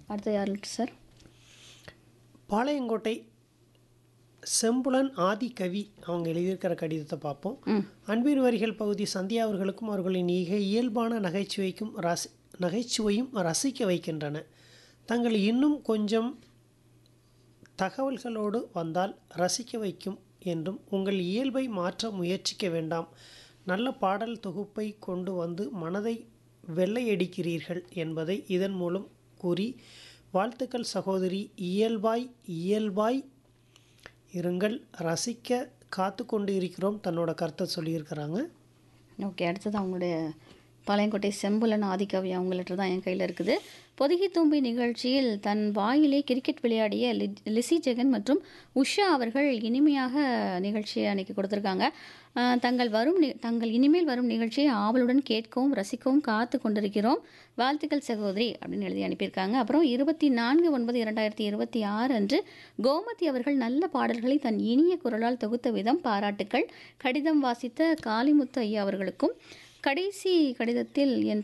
அடுத்து யார் சார் பாளையங்கோட்டை செம்புலன் ஆதி கவி அவங்க எழுதியிருக்கிற கடிதத்தை பார்ப்போம் ம் அன்பின் வரிகள் பகுதி சந்தியா அவர்களுக்கும் அவர்களின் ஈக இயல்பான நகைச்சுவைக்கும் ரசி நகைச்சுவையும் ரசிக்க வைக்கின்றன தங்கள் இன்னும் கொஞ்சம் தகவல்களோடு வந்தால் ரசிக்க வைக்கும் என்றும் உங்கள் இயல்பை மாற்ற முயற்சிக்க வேண்டாம் நல்ல பாடல் தொகுப்பை கொண்டு வந்து மனதை வெள்ளையடிக்கிறீர்கள் என்பதை இதன் மூலம் கூறி வாழ்த்துக்கள் சகோதரி இயல்பாய் இயல்பாய் இருங்கள் ரசிக்க காத்து கொண்டு இருக்கிறோம் தன்னோட கருத்தை சொல்லியிருக்கிறாங்க ஓகே அடுத்தது அவங்களுடைய பாளையங்கோட்டை செம்புலன் ஆதிக்கவி அவங்கள்ட்ட தான் என் கையில் இருக்குது பொதுகி தும்பி நிகழ்ச்சியில் தன் வாயிலே கிரிக்கெட் விளையாடிய லி- லிசி ஜெகன் மற்றும் உஷா அவர்கள் இனிமையாக நிகழ்ச்சியை அன்னைக்கு கொடுத்துருக்காங்க அஹ், தங்கள் வரும் நி- தங்கள் இனிமேல் வரும் நிகழ்ச்சியை ஆவலுடன் கேட்கவும் ரசிக்கவும் காத்து கொண்டிருக்கிறோம் வாழ்த்துக்கள் சகோதரி அப்படின்னு எழுதி அனுப்பியிருக்காங்க அப்புறம் இருபத்தி நான்கு ஒன்பது இரண்டாயிரத்தி இருபத்தி ஆறு அன்று கோமதி அவர்கள் நல்ல பாடல்களை தன் இனிய குரலால் தொகுத்த விதம் பாராட்டுக்கள் கடிதம் வாசித்த காளிமுத்து ஐயா அவர்களுக்கும் கடைசி கடிதத்தில் என்